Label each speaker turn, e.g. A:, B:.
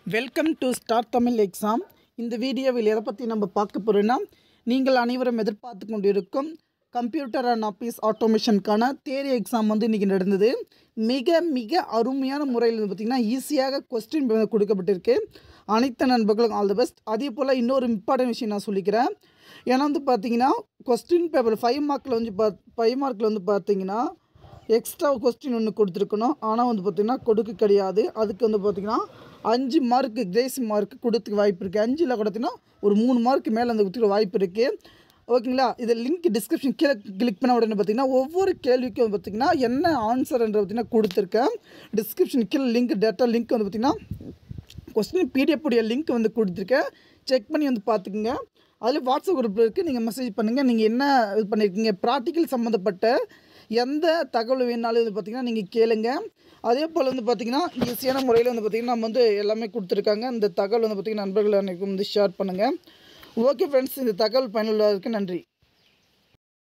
A: welcome to Star Tamil exam இந்த வீடியோவில் எதை பற்றி நம்ம பார்க்க போகிறோன்னா நீங்கள் அனைவரும் எதிர்பார்த்து கொண்டிருக்கும் கம்ப்யூட்டர் அண்ட் ஆஃபீஸ் ஆட்டோமேஷனுக்கான தேரி எக்ஸாம் வந்து இன்றைக்கி நடந்தது மிக மிக அருமையான முறையில் வந்து பார்த்திங்கன்னா ஈஸியாக கொஸ்டின் கொடுக்கப்பட்டிருக்கு அனைத்து நண்பர்களும் ஆல் தி பெஸ்ட் அதே போல் இன்னொரு இம்பார்ட்டன்ட் விஷயம் நான் சொல்லிக்கிறேன் ஏன்னா வந்து பார்த்தீங்கன்னா கொஸ்டின் பேப்பர் ஃபைவ் மார்க்கில் வந்து பா ஃபைவ் மார்க்கில் வந்து பார்த்தீங்கன்னா எக்ஸ்ட்ரா கொஸ்டின் ஒன்று கொடுத்துருக்கணும் ஆனால் வந்து பார்த்திங்கன்னா கொடுக்க கிடையாது அதுக்கு வந்து பார்த்திங்கன்னா அஞ்சு மார்க்கு கிரேஸ் மார்க் கொடுத்துக்க வாய்ப்பு இருக்குது அஞ்சில் கொடுத்தீங்கன்னா ஒரு மூணு மார்க் மேலே அந்த கொடுத்துக்க வாய்ப்பு இருக்குது ஓகேங்களா இது லிங்க் டிஸ்கிரிப்ஷன் கீழே கிளிக் பண்ண உடனே பார்த்தீங்கன்னா ஒவ்வொரு கேள்விக்கும் வந்து பார்த்திங்கன்னா என்ன ஆன்சர்ன்ற பார்த்திங்கன்னா கொடுத்துருக்கேன் டிஸ்கிரிப்ஷன் கீழே லிங்க் டேட்டா லிங்க் வந்து பார்த்திங்கன்னா கொஸ்டின் பிடிஎஃப் உடைய லிங்க் வந்து கொடுத்துருக்கேன் செக் பண்ணி வந்து பார்த்துக்குங்க அதில் வாட்ஸ்அப் குரூப்பில் இருக்குது நீங்கள் மெசேஜ் பண்ணுங்கள் நீங்கள் என்ன இது பண்ணியிருக்கீங்க ப்ராக்டிக்கல் சம்மந்தப்பட்ட எந்த தகவல் வேணாலும் வந்து பார்த்திங்கன்னா நீங்கள் கேளுங்க அதே போல் வந்து பார்த்திங்கன்னா ஈஸியான முறையில் வந்து பார்த்திங்கன்னா நம்ம வந்து எல்லாமே கொடுத்துருக்காங்க இந்த தகவல் வந்து பார்த்திங்கன்னா நண்பர்கள் அனைக்கும் வந்து ஷேர் பண்ணுங்கள் ஓகே ஃப்ரெண்ட்ஸ் இந்த தகவல் பயனுள்ளதற்கு நன்றி